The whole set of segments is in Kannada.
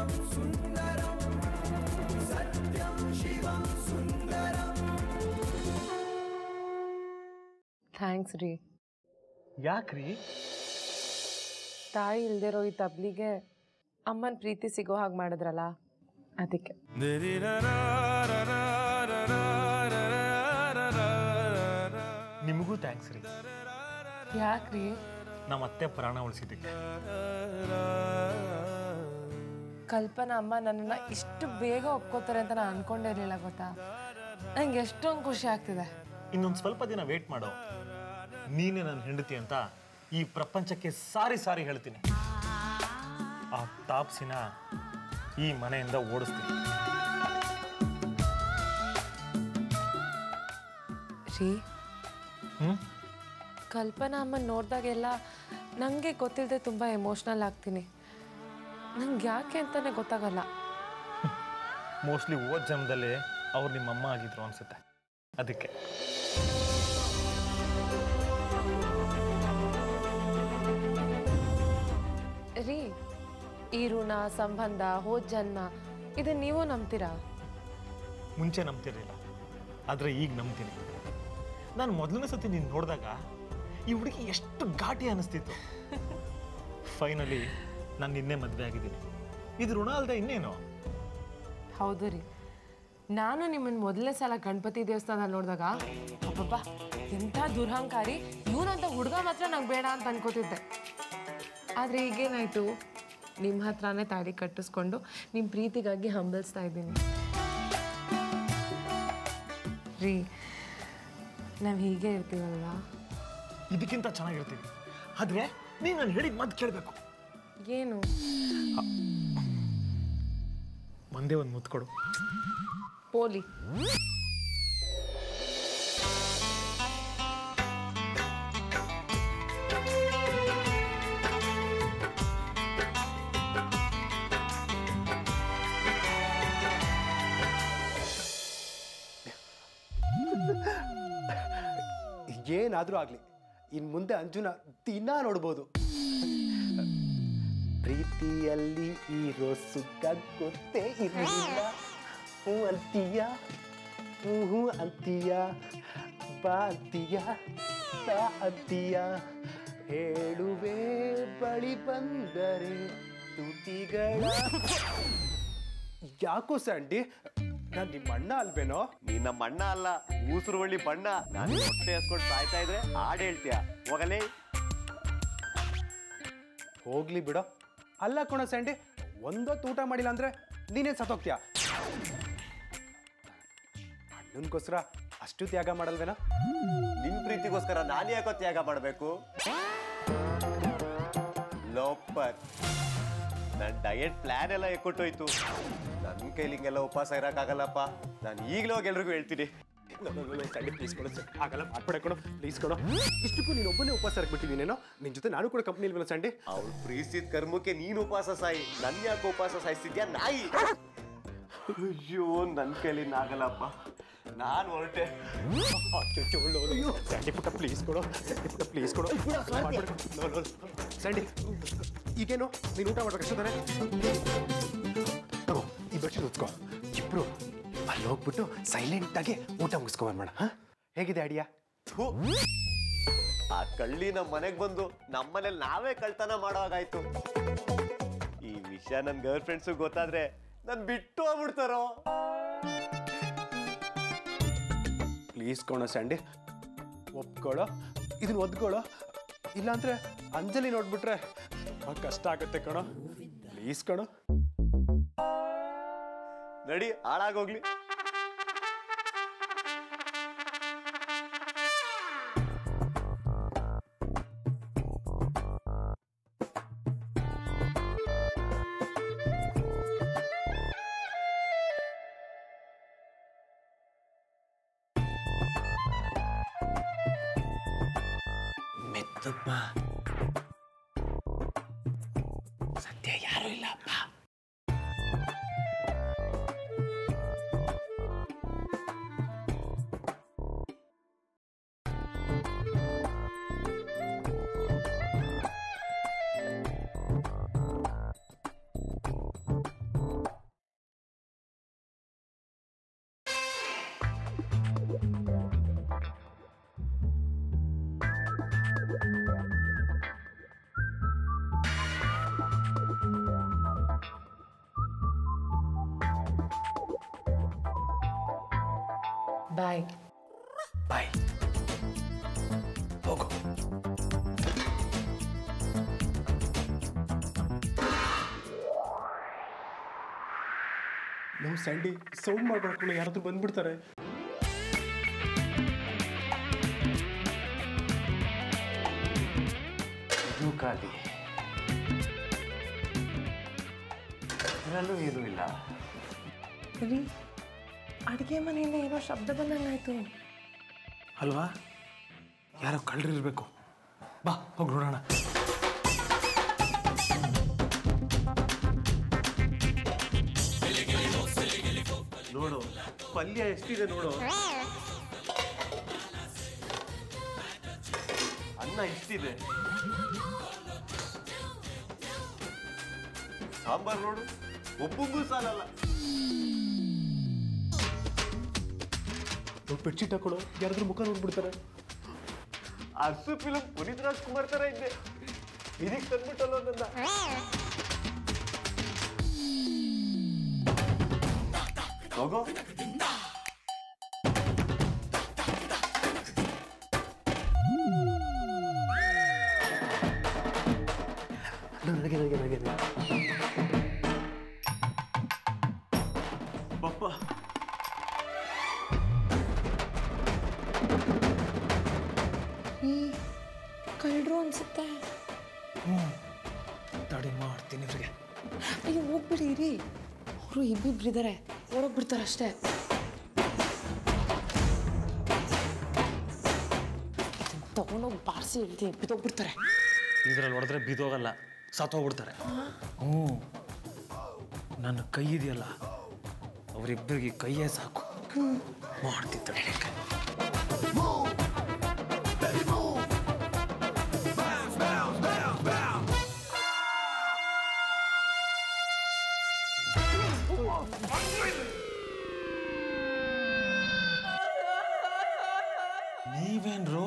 शिवं सुन्दरं सत्यं शिवं सुन्दरम् ಥ್ಯಾಂಕ್ಸ್ ರೀ ಯಾಕ್ರಿ ತಾಯಿ ಇಲ್ದಿರೋ ಈ ತಬ್ಲಿಗೆ ಅಮ್ಮನ ಪ್ರೀತಿ ಸಿಗೋ ಹಾಗೆ ಮಾಡಿದ್ರಲ್ಲ ಅದಕ್ಕೆ ನಿಮಗೂ ಥ್ಯಾಂಕ್ಸ್ ರೀ ಯಾಕ್ರಿ ನಮ್ಮ ಅತ್ತೆ ಪ್ರಾಣ ಉಳಿಸಿದ್ದಕ್ಕೆ ಕಲ್ಪನಾ ಅಮ್ಮ ನನ್ನನ್ನು ಇಷ್ಟು ಬೇಗ ಒಪ್ಕೋತಾರೆ ಅಂತ ನಾನು ಅನ್ಕೊಂಡೇ ಇರಲಿಲ್ಲ ಗೊತ್ತಾ ನಂಗೆ ಎಷ್ಟೊಂದು ಖುಷಿ ಆಗ್ತಿದೆ ಇನ್ನೊಂದು ಸ್ವಲ್ಪ ದಿನ ವೇಟ್ ಮಾಡೋ ನೀನೇ ನನ್ನ ಹೆಂಡತಿ ಅಂತ ಈ ಪ್ರಪಂಚಕ್ಕೆ ಸಾರಿ ಸಾರಿ ಹೇಳ್ತೀನಿ ಆ ತಾಪ್ಸಿನ ಈ ಮನೆಯಿಂದ ಓಡಿಸ್ತೀನಿ ರೀ ಹ್ಞೂ ಕಲ್ಪನಾ ಅಮ್ಮನ ನೋಡಿದಾಗೆಲ್ಲ ನನಗೆ ಗೊತ್ತಿಲ್ಲದೆ ತುಂಬ ಎಮೋಷ್ನಲ್ ಆಗ್ತೀನಿ ನಂಗೆ ಯಾಕೆ ಅಂತಲೇ ಗೊತ್ತಾಗಲ್ಲ ಮೋಸ್ಟ್ಲಿ ಓದ್ ಜನ್ಮದಲ್ಲಿ ಅವ್ರು ನಿಮ್ಮ ಅಮ್ಮ ಆಗಿದ್ರು ಅನ್ಸುತ್ತೆ ಅದಕ್ಕೆ ರೀ ಈ ಋಣ ಸಂಬಂಧ ಹೋದ ಜನ್ಮ ಇದನ್ನ ನೀವು ನಂಬ್ತೀರಾ ಮುಂಚೆ ನಂಬ್ತಿರ್ಲಿಲ್ಲ ಆದರೆ ಈಗ ನಂಬ್ತೀನಿ ನಾನು ಮೊದಲನೇ ಸತಿ ನೀನು ನೋಡಿದಾಗ ಈ ಹುಡುಗಿ ಎಷ್ಟು ಘಾಟಿ ಅನಿಸ್ತಿತ್ತು ಫೈನಲಿ ನಾನು ನಿನ್ನೆ ಮದುವೆ ಆಗಿದ್ದೀನಿ ಇದು ಋಣ ಅಲ್ಲದೆ ಇನ್ನೇನು ಹೌದು ರೀ ನಾನು ನಿಮ್ಮನ್ನ ಮೊದಲನೇ ಸಲ ಗಣಪತಿ ದೇವಸ್ಥಾನದಲ್ಲಿ ನೋಡಿದಾಗ ಅಬ್ಬಬ್ಬಾ ಎಂಥ ದುರಹಂಕಾರಿ ಇವನಂತ ಹುಡುಗ ಮಾತ್ರ ನಂಗೆ ಬೇಡ ಅಂತ ಅನ್ಕೋತಿದ್ದೆ ಆದರೆ ಈಗೇನಾಯ್ತು ನಿಮ್ಮ ಹತ್ರನೇ ತಾಳಿ ಕಟ್ಟಿಸ್ಕೊಂಡು ನಿಮ್ಮ ಪ್ರೀತಿಗಾಗಿ ಹಂಬಲಿಸ್ತಾ ಇದ್ದೀನಿ ರೀ ನಾವು ಹೀಗೆ ಇರ್ತೀವಲ್ವಾ ಇದಕ್ಕಿಂತ ಚೆನ್ನಾಗಿರ್ತೀವಿ ಆದರೆ ನೀನು ನಾನು ಹೇಳಿದ ಮಾತು ಕೇಳಬೇಕು ಏನು ಒಂದೇ ಒಂದು ಮುತ್ತು ಕೊಡು ಪೋಲಿ ಏನಾದರೂ ಆಗಲಿ ಇನ್ನು ಮುಂದೆ ಅಂಜುನ ದಿನ ನೋಡ್ಬೋದು ಪ್ರೀತಿಯಲ್ಲಿ ಇರೋ ಸುಖ ಗೊತ್ತೇ ಇರಲಿಲ್ಲ ಹ್ಞೂ ಅಂತೀಯ ಹ್ಞೂ ಹ್ಞೂ ಅಂತೀಯ ಬಾ ಅಂತೀಯ ತಾ ಅಂತೀಯ ಹೇಳುವೆ ಬಳಿ ಬಂದರೆ ತುಟಿಗಳ ಯಾಕೋ ಸ್ಯಾಂಡಿ ನಾನು ನಿಮ್ಮ ಅಣ್ಣ ಅಲ್ವೇನೋ ನೀನ್ ನಮ್ಮ ಅಣ್ಣ ಅಲ್ಲ ಊಸರು ಬಳ್ಳಿ ಬಣ್ಣ ನಾನು ಹೊಟ್ಟೆ ಹಸ್ಕೊಂಡು ಸಾಯ್ತಾ ಇದ್ರೆ ಹಾಡ್ ಹೇಳ್ತೀಯ ಹೋಗಲೇ ಹೋಗ್ಲಿ ಬಿಡೋ ಅಲ್ಲ ಕಣ ಸ್ಯಾಂಡಿ ಒಂದೊತ್ತು ಊಟ ಮಾಡಿಲ್ಲ ಅಂದ್ರೆ ನೀನೇನ್ ಸತ್ತೋಗ್ತೀಯ ಅಣ್ಣನ್ಗೋಸ್ಕರ ಅಷ್ಟು ತ್ಯಾಗ ಮಾಡಲ್ವೇನೋ ನಿನ್ ಪ್ರೀತಿಗೋಸ್ಕರ ನಾನು ಯಾಕೋ ತ್ಯಾಗ ಮಾಡ್ಬೇಕು ಲೋಪರ್ ನನ್ ಡಯಟ್ ಪ್ಲಾನ್ ಎಲ್ಲ ಎಕ್ಕೊಟ್ಟೋಯ್ತು ನನ್ನ ಕೈಲಿ ಹಿಂಗೆಲ್ಲ ಉಪವಾಸ ಇರಕ್ಕಾಗಲ್ಲಪ್ಪ ನಾನು ಈಗಲೂ ಹೋಗಿ ಎಲ್ರಿಗೂ ಹೇಳ್ತೀನಿ ಸ್ಯಾಂಡಿ ಪ್ಲೀಸ್ ಕೊಡು sir. ಆಗಲ್ಲ ಮಾಡ್ಬೇಡ ಕೊಡು ಪ್ಲೀಸ್ ಕೊಡು ಇಷ್ಟಕ್ಕೂ ನೀನು ಒಬ್ಬನೇ ಉಪವಾಸ ಇರ್ಬಿಟ್ಟಿದ್ದೀನೇನೋ ನಿನ್ ಜೊತೆ ನಾನು ಕೂಡ ಕಂಪ್ನಿ ಇಲ್ವಲ್ಲ ಸ್ಯಾಂಡಿ ಅವ್ಳು ಪ್ರೀತಿಸಿದ ಕರ್ಮಕ್ಕೆ ನೀನು ಉಪವಾಸ ಸಾಯಿ ನನ್ ಯಾಕೆ ಉಪವಾಸ ಸಾಯಿಸ್ತಿದ್ಯಾ ನಾಯಿ ಅಯ್ಯೋ ನನ್ನ ಕೈಲಿ ಆಗಲ್ಲಪ್ಪ ನಾನು ಹೊರಟೆ ಸ್ಯಾಂಡಿ ಪುಟ್ಟ ಪ್ಲೀಸ್ ಕೊಡು ಸ್ಯಾಂಡಿ ಪುಟ್ಟ ಪ್ಲೀಸ್ ಕೊಡು ಮಾಡ್ಬೇಡ. No, no, no. ಸ್ಯಾಂಡಿ ಈಗೇನು ನೀನು ಊಟ ಮಾಡ್ಬೇಕು ಅಷ್ಟೇ ತಾನೆ ತಗೋ ಈ ಬೆಡ್ಶೀಟ್ ಉತ್ಕೋ ಇಬ್ರು ಅಲ್ಲಿ ಹೋಗ್ಬಿಟ್ಟು ಸೈಲೆಂಟ್ ಆಗಿ ಊಟ ಮುಗಿಸ್ಕೊಂಬಂದ್ಬೇಡ ಹಾ ಹೇಗಿದೆ ಅಡಿಯಾ ಥು. ಆ ಕಳ್ಳಿ ನಮ್ಮ ಮನೆಗೆ ಬಂದು ನಮ್ಮನೇಲಿ ನಾವೇ ಕಳ್ತನ ಮಾಡೋ ಹಾಗಾಯ್ತು ಈ ವಿಷಯ ನನ್ನ ಗರ್ಲ್ ಫ್ರೆಂಡ್ಸು ಗೊತ್ತಾದ್ರೆ ನನ್ ಬಿಟ್ಟು ಹೋಗ್ಬಿಡ್ತಾರೋ ಪ್ಲೀಸ್ ಕೊಣೋ ಸ್ಯಾಂಡಿ ಒಪ್ಕೊಳ್ಳೋ ಇದನ್ನ ಒದ್ಕೊಳ್ಳೋ ಇಲ್ಲಾಂದ್ರೆ ಅಂಜಲಿ ನೋಡ್ಬಿಟ್ರೆ ತುಂಬಾ ಕಷ್ಟ ಆಗುತ್ತೆ ಕಣೋ ಪ್ಲೀಸ್ ಕಣೋ ನಡಿ ಹಾಳಾಗೋಗ್ಲಿ ಮೆತ್ತಪ್ಪ ಸದ್ಯ ಯಾರು ಇಲ್ಲಪ್ಪ ಬಾಯ್ ಬಾಯ್ ಹೋಗು ನಾವು ಸ್ಯಾಂಡಿ ಸೌಂಡ್ ಮಾಡ್ಕೊಂಡು ಯಾರಾದ್ರೂ ಬಂದ್ಬಿಡ್ತಾರೆ ಇದು ಖಾಲಿ ಇದರಲ್ಲೂ ಏನೂ ಇಲ್ಲ ರೀ ಅಡುಗೆ ಮನೆಯಿಂದ ಏನೋ ಶಬ್ದ ಬಂದಂಗಾಯ್ತು ಅಲ್ವಾ ಯಾರೋ ಕಳ್ಳರಿರ್ಬೇಕು ಬಾ ಹೋಗಿ ನೋಡೋಣ ನೋಡು ಪಲ್ಯ ಎಷ್ಟಿದೆ ನೋಡು ಅನ್ನ ಇಷ್ಟಿದೆ ಸಾಂಬಾರ್ ನೋಡು ಒಬ್ಬೊಬ್ಬೂ ಸಾಲಲ್ಲ ಬೆಡ್ಶೀಟ್ ಹಾಕೊಳ್ಳೋ ಯಾರಾದ್ರೂ ಮುಖ ನೋಡ್ಬಿಡ್ತಾರೆ ಅರ್ಸು ಫಿಲಂ ಪುನೀತ್ ರಾಜ್ಕುಮಾರ್ ತರ ಇದ್ದೆ ಇದಕ್ಕೆ ತಂದ್ಬಿಟ್ಟಲ್ಲ ನನ್ನ ಹೋಗೋ ನನಗೆ ನನಗೆ ನನಗೆ ಪಪ್ಪ ಕಳ್ಳರು ಅನ್ಸುತ್ತೆ ತಡಿ ಮಾಡ್ತೀನಿ ಇವ್ರಿಗೆ ಅಯ್ಯೋ ಹೋಗ್ಬಿಡಿ ರೀ ಅವರು ಇಬ್ಬಿಬ್ರಿದ್ದಾರೆ ಹೊರಗ್ಬಿಡ್ತಾರೆ ಅಷ್ಟೇ ತಗೊಂಡೋಗಿ ಬಾರಿಸಿ ಹೇಳ್ತೀನಿ ಬಿದ್ದೋಗ್ಬಿಡ್ತಾರೆ ಇದ್ರಲ್ಲಿ ಹೊಡೆದ್ರೆ ಬಿದ್ದೋಗಲ್ಲ ಸತ್ತೋಗ್ಬಿಡ್ತಾರೆ ಹ್ಞೂ ನನ್ನ ಕೈ ಇದೆಯಲ್ಲ ಅವರಿಬ್ಬರಿಗೆ ಕೈಯೇ ಸಾಕು ಮಾಡ್ತಿದ್ದಾಳೆ ನೀವೇನ್ರು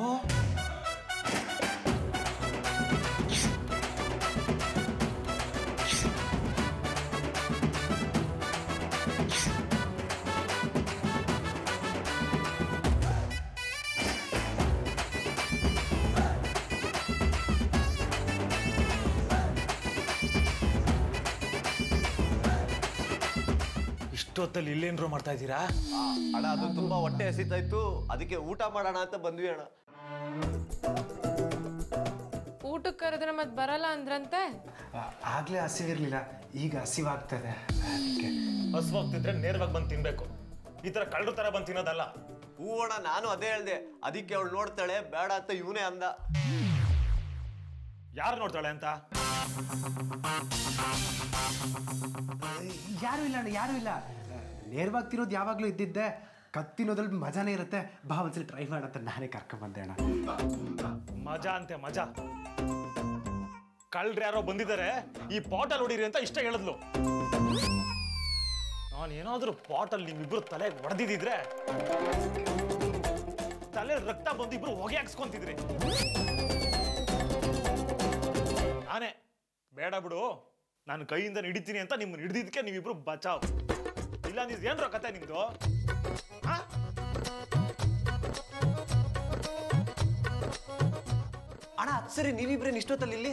ಇಷ್ಟೊತ್ತಲ್ಲಿ ಇಲ್ಲೇನ್ರು ಮಾಡ್ತಾ ಇದ್ದೀರಾ ಅಣ್ಣ ಅದು ತುಂಬಾ ಹೊಟ್ಟೆ ಹಸಿತಾ ಇತ್ತು ಅದಕ್ಕೆ ಊಟ ಮಾಡೋಣ ಅಂತ ಬಂದ್ವಿ ಅಣ್ಣ ಊಟಕ್ಕೆ ಕರೆದ್ರೆ ಮತ್ತೆ ಬರಲ್ಲ ಅಂದ್ರಂತೆ ಆಗ್ಲೇ ಹಸಿವಿರ್ಲಿಲ್ಲ ಈಗ ಹಸಿವಾಗ್ತದೆ ಅದಕ್ಕೆ ಹಸುವಾಗ್ತಿದ್ರೆ ನೇರವಾಗಿ ಬಂದು ತಿನ್ಬೇಕು ಈ ತರ ಕಳ್ಳರ ತರ ಬಂದು ತಿನ್ನೋದಲ್ಲ ಹೂ ಅಣ್ಣ ನಾನು ಅದೇ ಹೇಳ್ದೆ ಅದಕ್ಕೆ ಅವಳು ನೋಡ್ತಾಳೆ ಬೇಡ ಅಂತ ಇವನೇ ಅಂದ ಯಾರು ನೋಡ್ತಾಳೆ ಅಂತ ಯಾರು ಇಲ್ಲ ಅಣ್ಣ ಯಾರು ಇಲ್ಲ ನೇರವಾಗಿ ತಿನ್ನೋದು ಯಾವಾಗಲೂ ಇದ್ದಿದ್ದೆ ಕತ್ತಿನೋದ್ರಲ್ಲಿ ಮಜಾನೇ ಇರುತ್ತೆ ಬಾ ಒಂದ್ಸಲ ಟ್ರೈ ಮಾಡತ್ತ ನಾನೇ ಕರ್ಕೊಂಬಂದೆ ಅಣ್ಣ ಮಜಾ ಅಂತೆ ಮಜಾ ಕಳ್ರು ಯಾರೋ ಬಂದಿದ್ದಾರೆ ಈ ಪಾಟಲ್ಲಿ ಹೊಡೀರಿ ಅಂತ ಇಷ್ಟ ಹೇಳಿದ್ಲು ನಾನು ಏನಾದ್ರೂ ಪಾಟಲ್ಲಿ ನಿಮ್ಮಿಬ್ರು ತಲೆ ಹೊಡೆದಿದ್ರೆ ತಲೆ ರಕ್ತ ಬಂದು ಇಬ್ರು ಹೊಗೆ ಹಾಕ್ಸ್ಕೊಂತಿದ್ರಿ ನಾನೇ ಬೇಡ ಬಿಡು ನಾನು ಕೈಯಿಂದ ಹಿಡಿತೀನಿ ಅಂತ ನಿಮ್ಮನ್ನ ಹಿಡಿದಿದ್ದಕ್ಕೆ ನೀವಿಬ್ರು ಬಚಾವ್ ಇಲ್ಲ ನೀವು ಏನ್ರ ಕತೆ ನಿಮ್ದು ಹಾ ಅಣ್ಣ ಅದ್ ಸರಿ ನೀವಿಬ್ರೇನ್ ಇಷ್ಟೊತ್ತಲ್ಲಿ ಇಲ್ಲಿ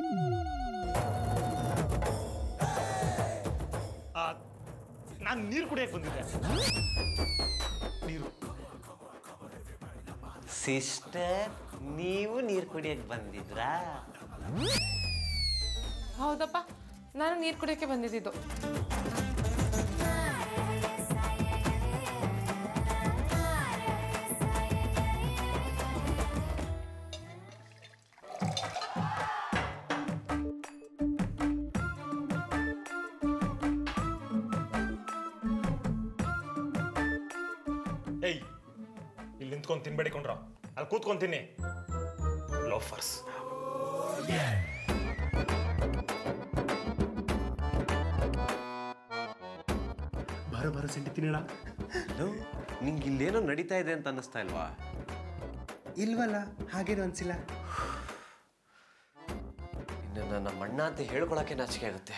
ನಾನು ನೀರು ಕುಡಿಯಕ್ಕೆ ಬಂದಿದ್ದೆ ನೀರು ಸಿಸ್ಟರ್ ನೀವು ನೀರು ಕುಡಿಯಕ್ ಬಂದಿದ್ರಾ ಹೌದಪ್ಪ ನಾನು ನೀರು ಕುಡಿಯೋಕ್ಕೆ ಬಂದಿದ್ದು ಏಯ್ ಇಲ್ಲಿ ನಿಂತ್ಕೊಂಡು ತಿನ್ಬೇಡಿ ಕೊಂಡ್ರ ಅಲ್ಲಿ ಕೂತ್ಕೊಂಡು ತಿನ್ನಿ ಲೋಫರ್ಸ್ ಬರೋ ಬರೋ ಸಂಡಿ ತಿನ್ನೋಣ ನಿಂಗೆ ಇಲ್ಲೇನೋ ನಡೀತಾ ಇದೆ ಅಂತ ಅನ್ನಿಸ್ತಾ ಇಲ್ವಾ ಇಲ್ವಲ್ಲ ಹಾಗೇನು ಅನ್ಸಿಲ್ಲ ಇನ್ನು ನನ್ನ ಮಣ್ಣ ಅಂತ ಹೇಳ್ಕೊಳಕ್ಕೆ ನಾಚಿಕೆ ಆಗುತ್ತೆ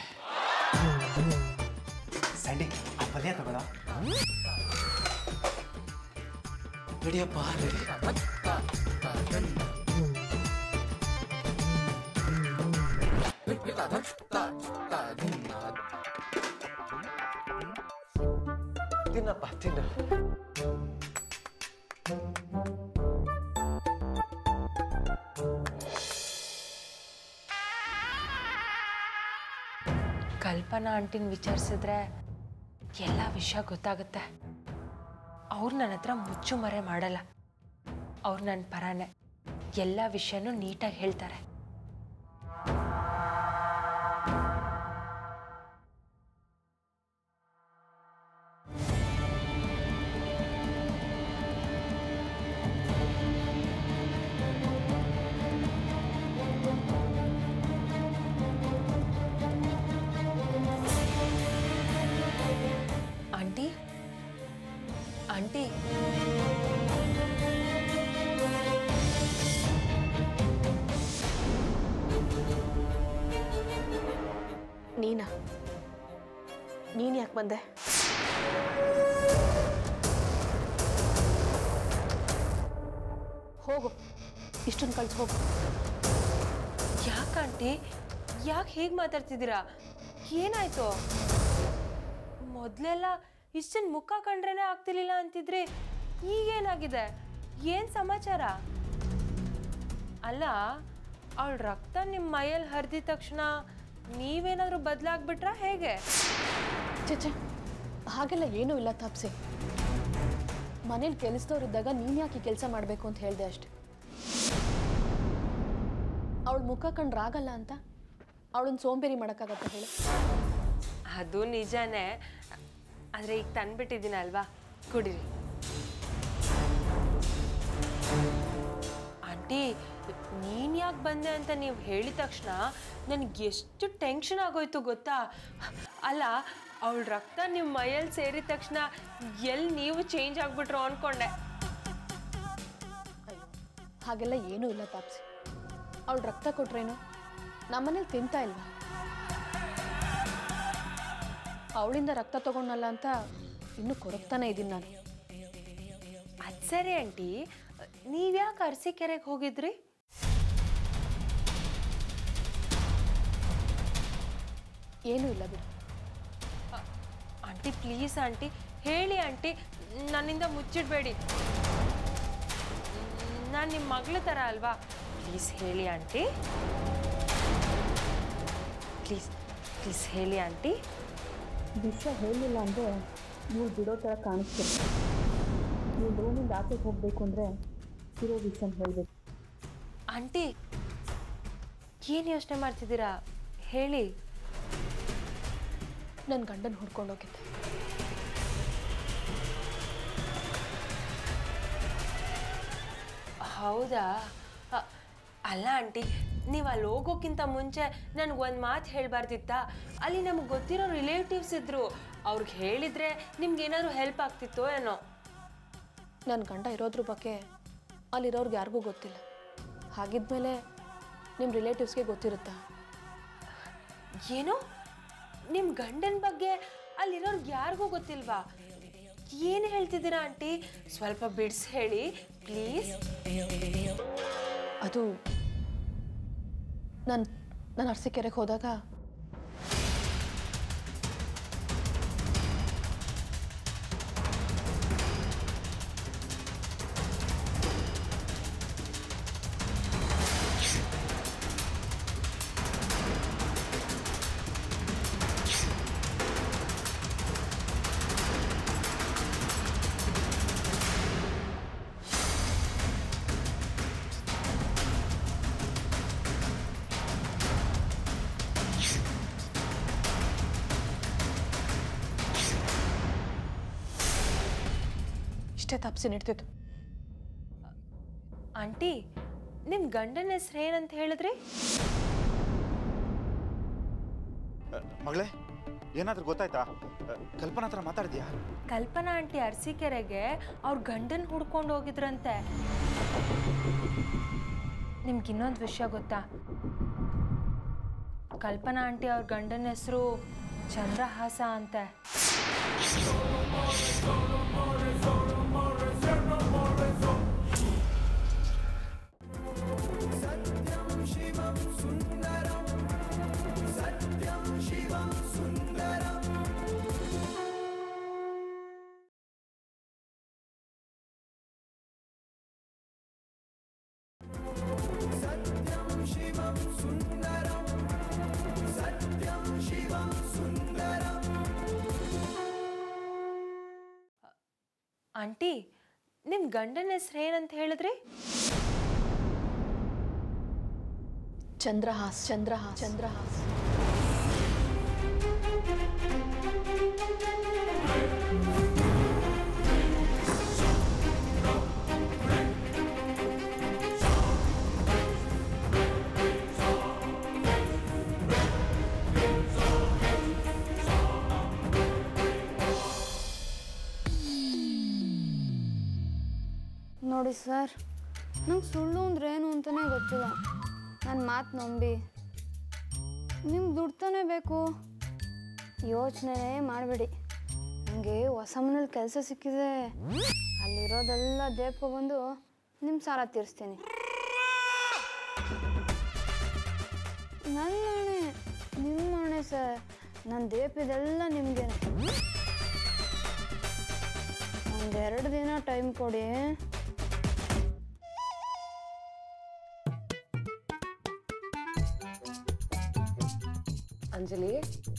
ಸಂಡಿ ಆ ಪಲ್ಯ ತಗೊಳ ನಡಿಯಪ್ಪ ನಡಿ ತಿನ್ನಪ್ಪ ತಿನ್ನ ಕಲ್ಪನಾ ಆಂಟಿನ ವಿಚಾರಿಸಿದ್ರೆ ಎಲ್ಲ ವಿಷಯ ಗೊತ್ತಾಗುತ್ತೆ ಅವ್ರು ನನ್ನ ಹತ್ರ ಮುಚ್ಚು ಮರೆ ಮಾಡಲ್ಲ ಅವ್ರು ನನ್ನ ಪರಾನೆ ಎಲ್ಲ ವಿಷಯನೂ ನೀಟಾಗಿ ಹೇಳ್ತಾರೆ ಆಂಟಿ ಆಂಟಿ ನೀನಾ ನೀನು ಯಾಕೆ ಬಂದೆ ಹೋಗು ಇಷ್ಟನ್ನು ಕಳ್ಸಿ ಹೋಗು ಯಾಕೆ ಆಂಟಿ ಯಾಕೆ ಹೇಗೆ ಮಾತಾಡ್ತಿದ್ದೀರಾ ಏನಾಯ್ತು ಮೊದಲೆಲ್ಲ ಇಷ್ಟನ್ ಮುಖ ಕಂಡ್ರೇನೆ ಆಗ್ತಿರ್ಲಿಲ್ಲ ಅಂತಿದ್ರಿ ಈಗೇನಾಗಿದೆ ಏನು ಸಮಾಚಾರ ಅಲ್ಲ ಅವಳ ರಕ್ತ ನಿಮ್ಮ ಮೈಯಲ್ಲಿ ಹರಿದಿದ ತಕ್ಷಣ ನೀವೇನಾದರೂ ಬದಲಾಗ್ಬಿಟ್ರಾ ಹೇಗೆ ಚೇಚೆ ಹಾಗೆಲ್ಲ ಏನೂ ಇಲ್ಲ ತಪ್ಸಿ ಮನೇಲಿ ಕೆಲಸದವ್ರಿದ್ದಾಗ ನೀನು ಯಾಕೆ ಕೆಲಸ ಮಾಡಬೇಕು ಅಂತ ಹೇಳಿದೆ ಅಷ್ಟೆ ಅವಳ ಮುಖ ಕಂಡ್ರಾಗಲ್ಲ ಅಂತ ಅವಳನ್ನ ಸೋಂಬೇರಿ ಮಾಡೋಕ್ಕಾಗತ್ತ ಹೇಳಿ ಅದು ನಿಜಾನೇ ಆದರೆ ಈಗ ತಂದ್ಬಿಟ್ಟಿದ್ದೀನಲ್ವಾ ಕುಡೀರಿ ಆಂಟಿ ನೀನು ಯಾಕೆ ಬಂದೆ ಅಂತ ನೀವು ಹೇಳಿದ ತಕ್ಷಣ ನನಗೆ ಎಷ್ಟು ಟೆನ್ಷನ್ ಆಗೋಯ್ತು ಗೊತ್ತಾ ಅಲ್ಲ ಅವಳ ರಕ್ತ ನಿಮ್ಮ ಮೈಯಲ್ಲಿ ಸೇರಿದ ತಕ್ಷಣ ಎಲ್ಲಿ ನೀವು ಚೇಂಜ್ ಆಗ್ಬಿಟ್ರು ಅಂದ್ಕೊಂಡೆ ಅಯ್ಯೋ ಹಾಗೆಲ್ಲ ಏನೂ ಇಲ್ಲ ತಾಪ್ಸಿ ಅವಳು ರಕ್ತ ಕೊಟ್ರೇನು ನಮ್ಮನೇಲಿ ತಿಂತಾ ಇಲ್ವಾ ಅವಳಿಂದ ರಕ್ತ ತಗೊಂಡಲ್ಲ ಅಂತ ಇನ್ನೂ ಕೊರಗ್ತಾನೆ ಇದ್ದೀನಿ ನಾನು ಅದು ಸರಿ ಆಂಟಿ ನೀವ್ಯಾಕೆ ಅರಸೀಕೆರೆಗೆ ಹೋಗಿದ್ರಿ ಏನೂ ಇಲ್ಲ ಬಿಡು ಆಂಟಿ ಪ್ಲೀಸ್ ಆಂಟಿ ಹೇಳಿ ಆಂಟಿ ನನ್ನಿಂದ ಮುಚ್ಚಿಡಬೇಡಿ ನಾನು ನಿಮ್ಮ ಮಗಳ ಥರ ಅಲ್ವಾ ಪ್ಲೀಸ್ ಹೇಳಿ ಆಂಟಿ ಪ್ಲೀಸ್ ಪ್ಲೀಸ್ ಹೇಳಿ ಆಂಟಿ ವಿಷಯ ಹೇಳಲಿಲ್ಲ ಅಂದರೆ ನೀವು ಬಿಡೋ ಥರ ಕಾಣಿಸ್ತೀರಿ ನೀವು ರೂಮಿಂದ ಆಚೆಗೆ ಹೋಗಬೇಕು ಅಂದರೆ ಇರೋ ವಿಷಯ ಹೇಳಬೇಕು ಆಂಟಿ ಏನು ಯೋಚನೆ ಮಾಡ್ತಿದ್ದೀರಾ ಹೇಳಿ ನನ್ನ ಗಂಡನ ಹುಡ್ಕೊಂಡೋಗಿದ್ದೆ ಹೌದಾ ಅ, ಅಲ್ಲ ಆಂಟಿ ನೀವು ಅಲ್ಲಿ ಹೋಗೋಕ್ಕಿಂತ ಮುಂಚೆ ನನಗೆ ಒಂದು ಮಾತು ಹೇಳಬಾರ್ದಿತ್ತಾ ಅಲ್ಲಿ ನಮಗೆ ಗೊತ್ತಿರೋ ರಿಲೇಟಿವ್ಸ್ ಇದ್ದರು ಅವ್ರಿಗೆ ಹೇಳಿದರೆ ನಿಮ್ಗೆ ಏನಾದರೂ ಹೆಲ್ಪ್ ಆಗ್ತಿತ್ತೋ ಏನೋ ನನ್ನ ಗಂಡ ಇರೋದ್ರ ಬಗ್ಗೆ ಅಲ್ಲಿರೋರ್ಗೆ ಯಾರಿಗೂ ಗೊತ್ತಿಲ್ಲ ಹಾಗಿದ್ಮೇಲೆ ನಿಮ್ಮ ರಿಲೇಟಿವ್ಸ್ಗೆ ಗೊತ್ತಿರುತ್ತಾ ಏನು ನಿಮ್ಮ ಗಂಡನ ಬಗ್ಗೆ ಅಲ್ಲಿರೋರ್ಗೆ ಯಾರಿಗೂ ಗೊತ್ತಿಲ್ವಾ ಏನು ಹೇಳ್ತಿದ್ದೀರಾ ಆಂಟಿ ಸ್ವಲ್ಪ ಬಿಡ್ಸ್ ಹೇಳಿ ಪ್ಲೀಸ್ ಅದು ನಾನು ನಾನು ಅರಸೀಕೆರೆಗೆ ಹೋದಾಗ ಇಷ್ಟೇ ತಪ್ಸಿ ನಿಡ್ತಿತ್ತು ಆಂಟಿ ನಿಮ್ಮ ಗಂಡನ ಹೆಸ್ರು ಏನಂತ ಹೇಳಿದ್ರಿ ಮಗಳೇ ಏನಾದ್ರೂ ಗೊತ್ತಾಯ್ತಾ ಕಲ್ಪನಾ ಹತ್ರ ಮಾತಾಡಿದ್ಯಾ ಕಲ್ಪನಾ ಆಂಟಿ ಅರಸೀಕೆರೆಗೆ ಅವ್ರ ಗಂಡನ ಹುಡ್ಕೊಂಡು ಹೋಗಿದ್ರಂತೆ ನಿಮ್ಗೆ ಇನ್ನೊಂದು ವಿಷಯ ಗೊತ್ತಾ ಕಲ್ಪನಾ ಆಂಟಿ ಅವ್ರ ಗಂಡನ ಹೆಸರು ಚಂದ್ರಹಾಸ ಅಂತೆ More, more, more, more, more, more, more, more, more, more, शिवं सुन्दरं सत्यं शिवं सुन्दरम् सत्यं शिवं सुन्दरं सत्यं शिवं सुन्दरम् ಆಂಟಿ ನಿಮ್ಮ ಗಂಡನ ಹೆಸ್ರು ಏನಂತ ಹೇಳಿದ್ರಿ ಚಂದ್ರಹಾಸ್ ಚಂದ್ರಹಾಸ್ ಚಂದ್ರಹಾಸ್ ನೋಡಿ ಸರ್ ನಂಗೆ ಸುಳ್ಳು ಅಂದ್ರೆ ಏನು ಅಂತಲೇ ಗೊತ್ತಿಲ್ಲ ನನ್ನ ಮಾತು ನಂಬಿ ನಿಮ್ಗೆ ದುಡ್ಡು ತಾನೇ ಬೇಕು ಯೋಚನೆನೇ ಮಾಡಬೇಡಿ ನನಗೆ ಹೊಸ ಮನೇಲಿ ಕೆಲಸ ಸಿಕ್ಕಿದೆ ಅಲ್ಲಿರೋದೆಲ್ಲ ದೇಪ್ಕೊಬಂದು ನಿಮ್ಮ ಸಾಲ ತೀರಿಸ್ತೀನಿ ನನ್ನ ಹಣೆ ನಿಮ್ಮ ಹಣೆ ಸರ್ ನನ್ನ ದೇಪಿದೆಲ್ಲ ನಿಮಗೇನೆ ಒಂದೆರಡು ದಿನ ಟೈಮ್ ಕೊಡಿ ಅಂಜಲಿ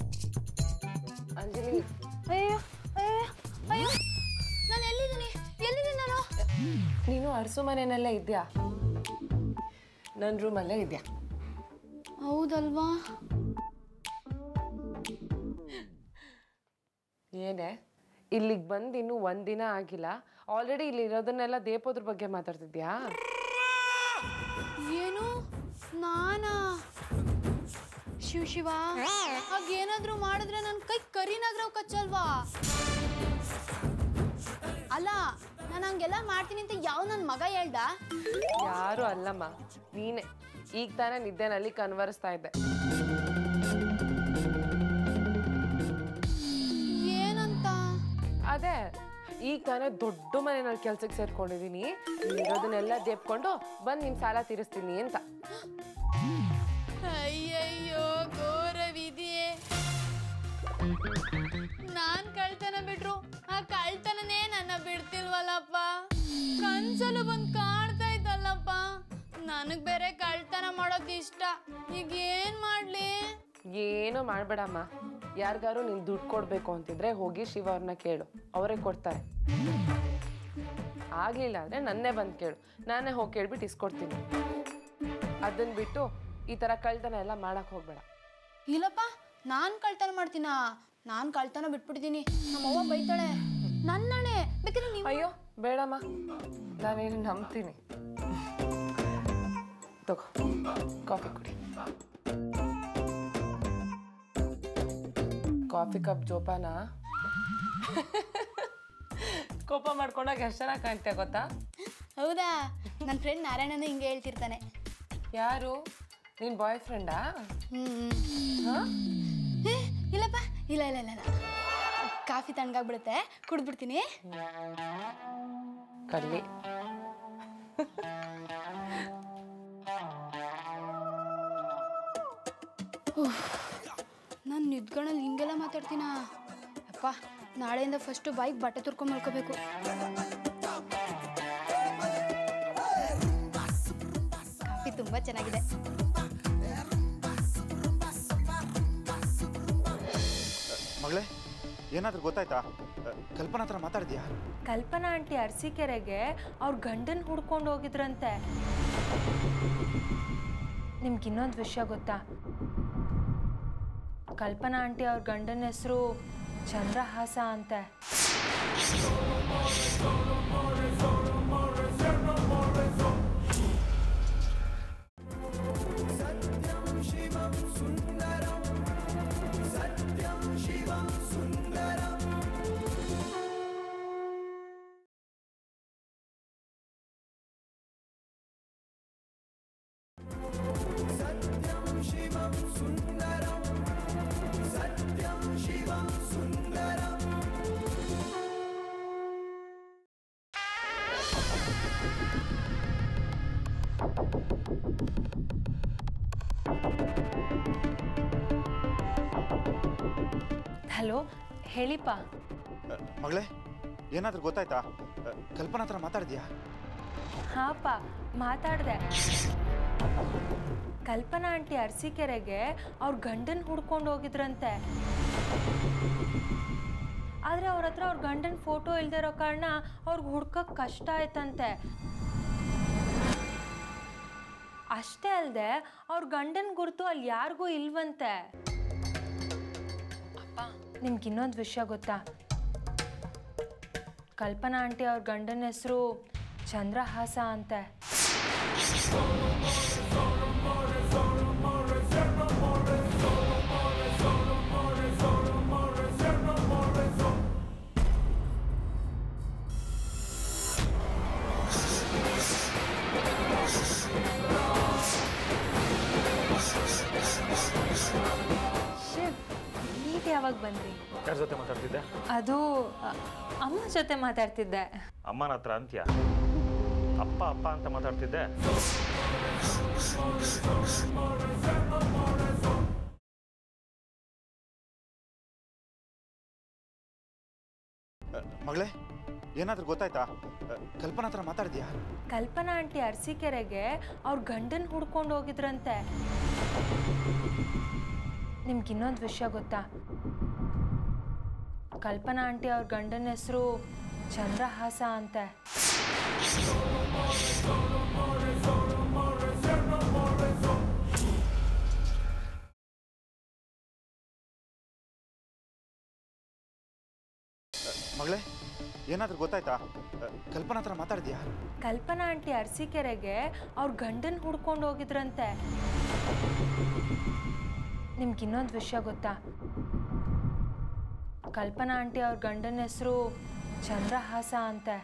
ಅಂಜಲಿ ಅಯ್ಯೋ ಅಯ್ಯೋ ಅಯ್ಯೋ ನಾನು ಎಲ್ಲಿದ್ದೀನಿ ಎಲ್ಲಿದ್ದೀನಿ ನಾನು ನೀನು ಅರಸು ಮನೆಯಲ್ಲೇ ಇದೆಯಾ ನನ್ನ ರೂಮಲ್ಲೇ ಇದೆಯಾ ಹೌದಲ್ವಾ ಏನೇ ಇಲ್ಲಿಗೆ ಬಂದು ಇನ್ನೂ ಒಂದಿನ ಆಗಿಲ್ಲ ಆಲ್ರೆಡಿ ಇಲ್ಲಿ ಇರೋದನ್ನೆಲ್ಲ ದೇಪೋದ್ರ ಬಗ್ಗೆ ಮಾತಾಡ್ತಿದ್ಯಾ ಏನು ನಾನಾ ಶಿವ ಶಿವ ಹಾಗೇನಾದ್ರೂ ಮಾಡಿದ್ರೆ ನನ್ನ ಕೈ ಕರಿನಾದ್ರೂ ಕಚ್ಚಲ್ವಾ ಅಲ್ಲ ನಾನು ಹಂಗೆಲ್ಲ ಮಾಡ್ತೀನಿ ಅಂತ ಯಾವ ನನ್ನ ಮಗ ಹೇಳ್ದ ಯಾರು ಅಲ್ಲಮ್ಮ ನೀನೆ ಈಗ ತಾನೇ ನಿದ್ದೆನಲ್ಲಿ ಕನ್ವರಿಸ್ತಾ ಇದ್ದೆ ಏನಂತ ಅದೇ ಈಗ ತಾನೇ ದೊಡ್ಡ ಮನೆಯಲ್ಲಿ ಕೆಲ್ಸಕ್ಕೆ ಸೇರ್ಕೊಂಡಿದ್ದೀನಿ ಇರೋದನ್ನೆಲ್ಲ ದೇಪ್ಕೊಂಡು ಬಂದು ನಿಮ್ಮ ಸಾಲ ತೀರಿಸ್ತೀನಿ ಅಂತ ಅಯ್ಯಯ್ಯೋ ಘೋರ ವಿಧಿಯೇ ನಾನ್ ಕಳ್ತನ ಬಿಟ್ರು ಆ ಕಳ್ತನನೇ ನನ್ನ ಬಿಡ್ತಿಲ್ವಲ್ಲಪ್ಪ ಕನ್ಸಲು ಬಂದ್ ಕಾಣ್ತಾ ಇದ್ದಲ್ಲಪ್ಪ ನನಗ್ ಬೇರೆ ಕಳ್ತನ ಮಾಡೋದ್ ಇಷ್ಟ ಈಗ ಏನ್ ಮಾಡ್ಲಿ ಏನೂ ಮಾಡಬೇಡಮ್ಮ ಯಾರಿಗಾರು ನೀನು ದುಡ್ಡು ಕೊಡಬೇಕು ಅಂತಿದ್ರೆ ಹೋಗಿ ಶಿವ ಅವ್ರನ್ನ ಕೇಳು ಅವರೇ ಕೊಡ್ತಾರೆ ಆಗಲಿಲ್ಲ ಅಂದರೆ ನನ್ನೇ ಬಂದು ಕೇಳು ನಾನೇ ಹೋಗಿ ಕೇಳ್ಬಿಟ್ಟು ಇಸ್ಕೊಡ್ತೀನಿ ಅದನ್ನ ಬಿಟ್ಟು ಈ ಥರ ಕಳ್ತನ ಎಲ್ಲ ಮಾಡಕ್ಕೆ ಹೋಗ್ಬೇಡ ಇಲ್ಲಪ್ಪ ನಾನ್ ಕಳ್ತನ ಮಾಡ್ತೀನಾ ನಾನ್ ಕಳ್ತನ ಬಿಟ್ಬಿಟ್ಟಿದೀನಿ ನಮ್ಮವ್ವ ಬೈತಾಳೆ ನನ್ನಣೆ ಬೇಕಾದ್ರೆ ನೀವು ಅಯ್ಯೋ ಬೇಡಮ್ಮ ನಾನೇನು ನಂಬ್ತೀನಿ ತಗೋ ಕಾಫಿ ಕುಡಿ ಕಾಫಿ ಕಪ್ ಜೋಪಾನ ಕೋಪ ಮಾಡ್ಕೊಂಡಾಗ ಎಷ್ಟು ಚೆನ್ನಾಗಿ ಕಾಣ್ತೀಯ ಗೊತ್ತಾ ಹೌದಾ ನನ್ನ ಫ್ರೆಂಡ್ ನಾರಾಯಣನ ಹಿಂಗೆ ಹೇಳ್ತಿರ್ತಾನೆ ಯಾರು ನಿನ್ನ ಬಾಯ್ ಫ್ರೆಂಡಾ ಹ್ಮ್ ಏ, ಇಲ್ಲಪ್ಪ ಇಲ್ಲ ಇಲ್ಲ ಇಲ್ಲ ಇಲ್ಲ ಕಾಫಿ ತಣ್ಣಗಾಗ್ಬಿಡುತ್ತೆ ಕುಡ್ಬಿಡ್ತೀನಿ ಕಲ್ಲಿ ನಾನು ನಿದ್ಗಳಲ್ಲಿ ಹಿಂಗೆಲ್ಲ ಮಾತಾಡ್ತೀನ ಅಪ್ಪ ನಾಳೆಯಿಂದ ಫಸ್ಟು ಬೈಕ್ ಬಟ್ಟೆ ತುರ್ಕೊಂಡ್ ಮಲ್ಕೋಬೇಕು ಕಾಫಿ ತುಂಬಾ ಚೆನ್ನಾಗಿದೆ ಮಗಳೇ ಏನಾದ್ರೂ ಗೊತ್ತಾಯ್ತಾ ಅ, ಕಲ್ಪನಾ ಹತ್ರ ಮಾತಾಡಿದ್ಯಾ ಕಲ್ಪನಾ ಆಂಟಿ ಅರಸೀಕೆರೆಗೆ ಅವ್ರ ಗಂಡನ್ ಹುಡ್ಕೊಂಡು ಹೋಗಿದ್ರಂತೆ ನಿಮ್ಗೆ ಇನ್ನೊಂದು ವಿಷಯ ಗೊತ್ತಾ ಕಲ್ಪನಾ ಆಂಟಿ ಅವ್ರ ಗಂಡನ ಹೆಸರು ಚಂದ್ರಹಾಸ ಅಂತೆ सत्यं शिवं सुन्दरं सत्यं शिवं सुन्दरम् सत्यं शिवं सुन्दरं सत्यं शिवं सुन्दरम् ಹಲೋ ಹೇಳಿಪ್ಪ ಮಗಳೇ ಏನಾದರೂ ಗೊತ್ತಾಯ್ತಾ ಅ, ಕಲ್ಪನಾ ಹತ್ರ ಮಾತಾಡಿದ್ಯಾ ಹಾಪ ಮಾತಾಡ್ದೆ ಕಲ್ಪನಾ ಆಂಟಿ ಅರಸೀಕೆರೆಗೆ ಅವ್ರ ಗಂಡನ್ ಹುಡ್ಕೊಂಡು ಹೋಗಿದ್ರಂತೆ ಆದ್ರೆ ಅವ್ರ ಹತ್ರ ಅವ್ರ ಗಂಡನ ಫೋಟೋ ಇಲ್ದೇ ಇರೋ ಕಾರಣ ಅವ್ರಿಗೆ ಹುಡ್ಕಕ್ ಕಷ್ಟ ಆಯ್ತಂತೆ ಅಷ್ಟೇ ಅಲ್ಲದೆ ಅವ್ರ ಗಂಡನ ಗುರುತು ಅಲ್ಲಿ ಯಾರಿಗೂ ಇಲ್ವಂತೆ ಅಪ್ಪ ನಿಮ್ಗೆ ಇನ್ನೊಂದು ವಿಷಯ ಗೊತ್ತಾ ಕಲ್ಪನಾ ಆಂಟಿ ಅವ್ರ ಗಂಡನ ಹೆಸರು ಚಂದ್ರಹಾಸ ಅಂತೆ ಶಿವ್ ನೀವ್ ಯಾವಾಗ ಬಂದ್ರಿ ಯಾರ ಜೊತೆ ಮಾತಾಡ್ತಿದ್ದೆ ಅದು ಅ, ಅಮ್ಮ ಜೊತೆ ಮಾತಾಡ್ತಿದ್ದೆ ಅಮ್ಮನ ಹತ್ರ ಅಂತ್ಯ ಅಪ್ಪ ಅಪ್ಪ ಅಂತ ಮಾತಾಡ್ತಿದ್ದೆ ಅ, ಮಗಳೇ ಏನಾದರೂ ಗೊತ್ತಾಯ್ತಾ ಅ, ಕಲ್ಪನಾ ಹತ್ರ ಮಾತಾಡಿದ್ಯಾ ಕಲ್ಪನಾ ಆಂಟಿ ಅರಸೀಕೆರೆಗೆ ಅವ್ರ ಗಂಡನ್ ಹುಡ್ಕೊಂಡು ಹೋಗಿದ್ರಂತೆ ನಿಮ್ಗೆ ಇನ್ನೊಂದು ವಿಷಯ ಗೊತ್ತಾ ಕಲ್ಪನಾ ಆಂಟಿ ಅವ್ರ ಗಂಡನ ಹೆಸರು ಚಂದ್ರಹಾಸ ಅಂತೆ ಮಗಳೇ ಏನಾದರೂ ಗೊತ್ತಾಯ್ತಾ ಅ, ಕಲ್ಪನಾ ಹತ್ರ ಮಾತಾಡಿದ್ಯಾ ಕಲ್ಪನಾ ಆಂಟಿ ಅರಸೀಕೆರೆಗೆ ಅವ್ರ ಗಂಡನ್ ಹುಡ್ಕೊಂಡು ಹೋಗಿದ್ರಂತೆ ನಿಮ್ಗೆ ಇನ್ನೊಂದು ವಿಷಯ ಗೊತ್ತಾ ಕಲ್ಪನಾ ಆಂಟಿ ಅವ್ರ ಗಂಡನ ಹೆಸರು ಚಂದ್ರಹಾಸ ಅಂತೆ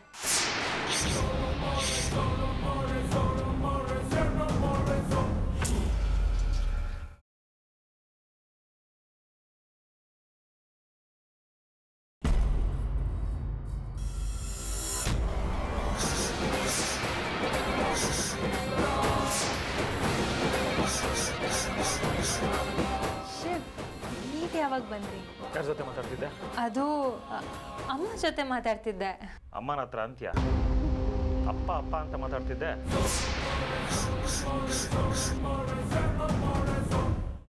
ಶಿವ್ ನೀವ್ ಯಾವಾಗ ಬಂದ್ರಿ ಯಾರ ಜೊತೆ ಮಾತಾಡ್ತಿದ್ದೆ ಅದು ಅ, ಅಮ್ಮ ಜೊತೆ ಮಾತಾಡ್ತಿದ್ದೆ ಅಮ್ಮನ ಹತ್ರ ಅಂತ್ಯ ಅಪ್ಪ ಅಪ್ಪ ಅಂತ ಮಾತಾಡ್ತಿದ್ದೆ